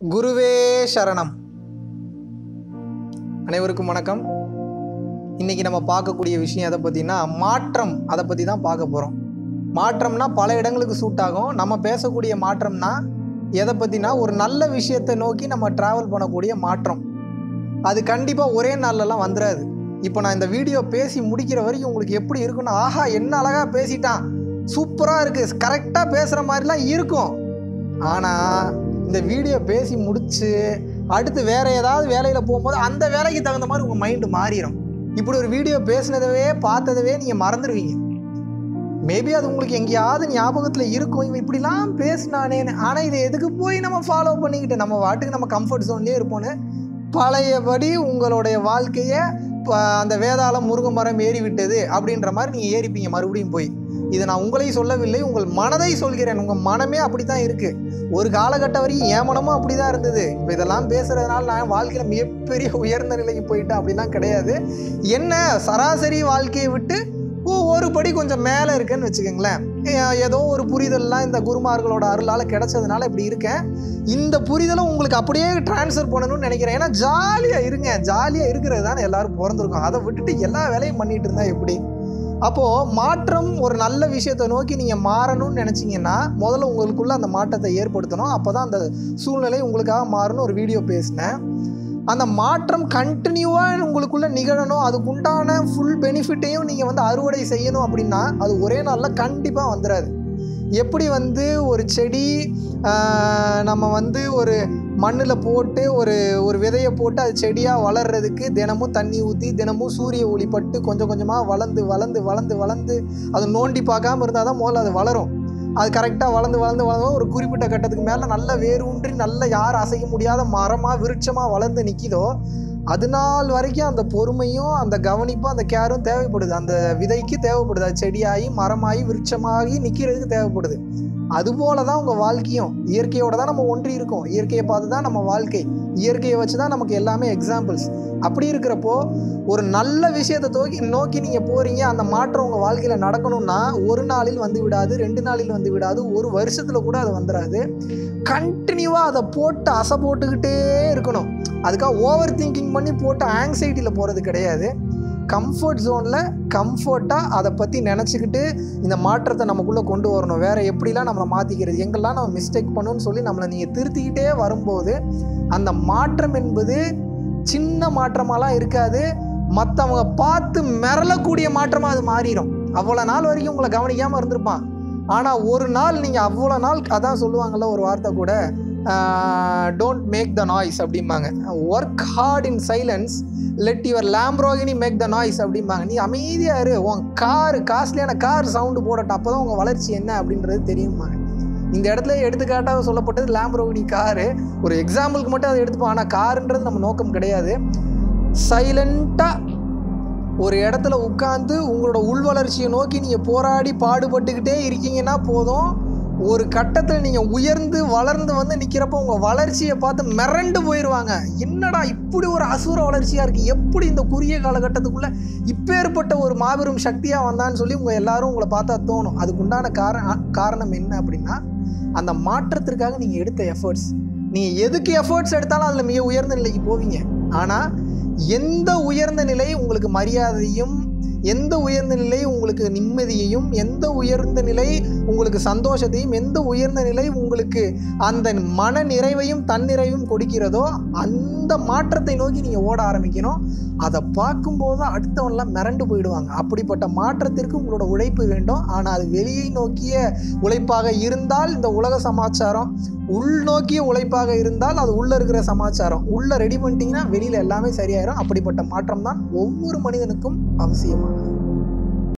குருவே சரணம் அனைவருக்கும் வணக்கம் இன்னைக்கு நம்ம பார்க்கக்கூடிய விஷயம் எதை பற்றினா மாற்றம் அதை பற்றி தான் பார்க்க போகிறோம் மாற்றம்னா பல இடங்களுக்கு சூட் ஆகும் நம்ம பேசக்கூடிய மாற்றம்னா எதை பற்றினா ஒரு நல்ல விஷயத்தை நோக்கி நம்ம ட்ராவல் பண்ணக்கூடிய மாற்றம் அது கண்டிப்பாக ஒரே நாள்லலாம் வந்துடாது இப்போ நான் இந்த வீடியோ பேசி முடிக்கிற வரைக்கும் உங்களுக்கு எப்படி இருக்குன்னு ஆஹா என்ன அழகாக பேசிட்டான் சூப்பராக இருக்குது கரெக்டாக பேசுகிற மாதிரிலாம் இருக்கும் ஆனால் இந்த வீடியோ பேசி முடிச்சு அடுத்து வேற ஏதாவது வேலையில் போகும்போது அந்த வேலைக்கு தகுந்த மாதிரி உங்கள் மைண்டு மாறிடும் இப்படி ஒரு வீடியோ பேசினதவே பார்த்ததவே நீங்கள் மறந்துடுவீங்க மேபி அது உங்களுக்கு எங்கேயாவது ஞாபகத்தில் இருக்கும் இவன் இப்படிலாம் பேசினானேன்னு ஆனால் இதை எதுக்கு போய் நம்ம ஃபாலோ பண்ணிக்கிட்டு நம்ம வாட்டுக்கு நம்ம கம்ஃபர்ட் ஜோன்லேயே இருப்போன்னு பழையபடி உங்களுடைய வாழ்க்கையை ப- அந்த வேதாளம் முருங்கை மரம் ஏறி விட்டது அப்படின்ற மாதிரி நீங்கள் ஏறிப்பீங்க மறுபடியும் போய் இதை நான் உங்களை சொல்லவில்லை உங்கள் மனதை சொல்கிறேன் உங்கள் மனமே அப்படி தான் இருக்குது ஒரு காலகட்டம் வரைக்கும் என் மனமும் அப்படி தான் இருந்தது இப்போ இதெல்லாம் பேசுகிறதுனால நான் வாழ்க்கையில் மிகப்பெரிய உயர்ந்த நிலைக்கு போயிட்டேன் அப்படிலாம் கிடையாது என்ன சராசரி வாழ்க்கையை விட்டு ஓ ஒரு படி கொஞ்சம் மேலே இருக்கேன்னு வச்சுக்கோங்களேன் ஏ- ஏதோ ஒரு புரிதல்லாம் இந்த குருமார்களோட அருளால் கிடைச்சதுனால இப்படி இருக்கேன் இந்த புரிதலை உங்களுக்கு அப்படியே ட்ரான்ஸ்ஃபர் பண்ணணும்னு நினைக்கிறேன் ஏன்னா ஜாலியாக இருங்க ஜாலியாக இருக்கிறது தானே எல்லாரும் பிறந்திருக்கோம் அதை விட்டுட்டு எல்லா வேலையும் பண்ணிட்டு இருந்தா எப்படி அப்போது மாற்றம் ஒரு நல்ல விஷயத்தை நோக்கி நீங்கள் மாறணும்னு நினச்சிங்கன்னா முதல்ல உங்களுக்குள்ள அந்த மாற்றத்தை ஏற்படுத்தணும் அப்போ தான் அந்த சூழ்நிலை உங்களுக்காக மாறணும் ஒரு வீடியோ பேசினேன் அந்த மாற்றம் கண்டினியூவாக உங்களுக்குள்ள நிகழணும் அதுக்கு உண்டான ஃபுல் பெனிஃபிட்டையும் நீங்கள் வந்து அறுவடை செய்யணும் அப்படின்னா அது ஒரே நாளில் கண்டிப்பாக வந்துடாது எப்படி வந்து ஒரு செடி ஆஹ், நம்ம வந்து ஒரு மண்ணில் போட்டு ஒரு ஒரு விதையை போட்டு அது செடியாக வளர்றதுக்கு தினமும் தண்ணி ஊற்றி தினமும் சூரிய ஒளி பட்டு கொஞ்சம் கொஞ்சமாக வளர்ந்து வளர்ந்து வளர்ந்து வளர்ந்து அது நோண்டி பார்க்காம இருந்தால் தான் முதல்ல அது வளரும் அது கரெக்டாக வளர்ந்து வளர்ந்து வளர்ந்து ஒரு குறிப்பிட்ட கட்டத்துக்கு மேலே நல்ல வேரூன்றி நல்ல யார் அசைக்க முடியாத மரமாக விருட்சமாக வளர்ந்து நிற்கிதோ அது நாள் வரைக்கும் அந்த பொறுமையும் அந்த கவனிப்பும் அந்த கேரும் தேவைப்படுது அந்த விதைக்கு தேவைப்படுது அது செடியாகி மரமாகி விருட்சமாகி நிற்கிறதுக்கு தேவைப்படுது அதுபோல தான் உங்கள் வாழ்க்கையும் இயற்கையோட தான் நம்ம ஒன்றி இருக்கோம் இயற்கையை பார்த்து தான் நம்ம வாழ்க்கை இயற்கையை வச்சு தான் நமக்கு எல்லாமே எக்ஸாம்பிள்ஸ் அப்படி இருக்கிறப்போ ஒரு நல்ல விஷயத்தை நோக்கி நோக்கி நீங்கள் போகிறீங்க அந்த மாற்றம் உங்கள் வாழ்க்கையில் நடக்கணும்னா ஒரு நாளில் வந்து விடாது ரெண்டு நாளில் வந்து விடாது ஒரு வருஷத்தில் கூட அது வந்துடாது கண்டினியூவாக அதை போட்டு அசை போட்டுக்கிட்டே இருக்கணும் அதுக்காக ஓவர் திங்கிங் பண்ணி போட்டு ஆங்ஸைட்டியில் போகிறது கிடையாது கம்ஃபர்ட் ஜோனில் கம்ஃபர்ட்டாக அதை பற்றி நினச்சிக்கிட்டு இந்த மாற்றத்தை நமக்குள்ளே கொண்டு வரணும் வேறு எப்படிலாம் நம்மளை மாற்றிக்கிறது எங்கெல்லாம் நம்ம மிஸ்டேக் பண்ணணும்னு சொல்லி நம்மளை நீங்கள் திருத்திக்கிட்டே வரும்போது அந்த மாற்றம் என்பது சின்ன மாற்றமாலாம் இருக்காது மற்றவங்க பார்த்து மிரளக்கூடிய மாற்றமாக அது மாறிடும் அவ்வளோ நாள் வரைக்கும் உங்களை கவனிக்காமல் இருந்திருப்பான் ஆனால் ஒரு நாள் நீங்கள் அவ்வளோ நாள் அதான் சொல்லுவாங்கள்ல ஒரு வார்த்தை கூட டோன்ட் மேக் த நாய்ஸ் அப்படிம்பாங்க work hard in silence let your Lamborghini make the noise அப்படிம்பாங்க நீ அமைதியாக இரு உன் கார் காஸ்ட்லியான கார் சவுண்டு போடட்டும் அப்போ தான் உங்கள் வளர்ச்சி என்ன அப்படின்றது தெரியுமாங்க இந்த இடத்துல எடுத்துக்காட்டாக சொல்லப்பட்டது லேம்ப்ரோகினி காரு ஒரு எக்ஸாம்பிளுக்கு மட்டும் அதை எடுத்துப்போம் ஆனால் காருன்றது நம்ம நோக்கம் கிடையாது சைலண்ட்டாக ஒரு இடத்துல உட்காந்து உங்களோட உள் வளர்ச்சியை நோக்கி நீங்கள் போராடி பாடுபட்டுக்கிட்டே இருக்கீங்கன்னா போதும் ஒரு கட்டத்தில் நீங்கள் உயர்ந்து வளர்ந்து வந்து நிற்கிறப்போ உங்கள் வளர்ச்சியை பார்த்து மிரண்டு போயிடுவாங்க என்னடா இப்படி ஒரு அசுர வளர்ச்சியாக இருக்குது எப்படி இந்த குறுகிய காலகட்டத்துக்குள்ளே இப்பேற்பட்ட ஒரு மாபெரும் சக்தியாக வந்தான்னு சொல்லி உங்கள் எல்லாரும் உங்களை பார்த்தா தோணும் அதுக்குண்டான காரணம் காரணம் என்ன அப்படின்னா அந்த மாற்றத்திற்காக நீங்கள் எடுத்த எஃபர்ட்ஸ் நீங்கள் எதுக்கு எஃபர்ட்ஸ் எடுத்தாலும் அதில் மிக உயர்ந்த நிலைக்கு போவீங்க ஆனால் எந்த உயர்ந்த நிலை உங்களுக்கு மரியாதையும் எந்த உயர்ந்த நிலை உங்களுக்கு நிம்மதியையும் எந்த உயர்ந்த நிலை உங்களுக்கு சந்தோஷத்தையும் எந்த உயர்ந்த நிலை உங்களுக்கு அந்த மன நிறைவையும் தன்னிறைவும் கொடுக்கிறதோ அந்த மாற்றத்தை நோக்கி நீங்கள் ஓட ஆரம்பிக்கணும் அதை பார்க்கும்போது அடுத்தவன்லாம் மிரண்டு போயிடுவாங்க அப்படிப்பட்ட மாற்றத்திற்கு உங்களோட உழைப்பு வேண்டும் ஆனால் அது வெளியை நோக்கிய உழைப்பாக இருந்தால் இந்த உலக சமாச்சாரம் உள்நோக்கிய உழைப்பாக இருந்தால் அது உள்ளே இருக்கிற சமாச்சாரம் உள்ளே ரெடி பண்ணிட்டீங்கன்னா வெளியில் எல்லாமே சரியாயிரும் அப்படிப்பட்ட மாற்றம் தான் ஒவ்வொரு மனிதனுக்கும் அவசியமானது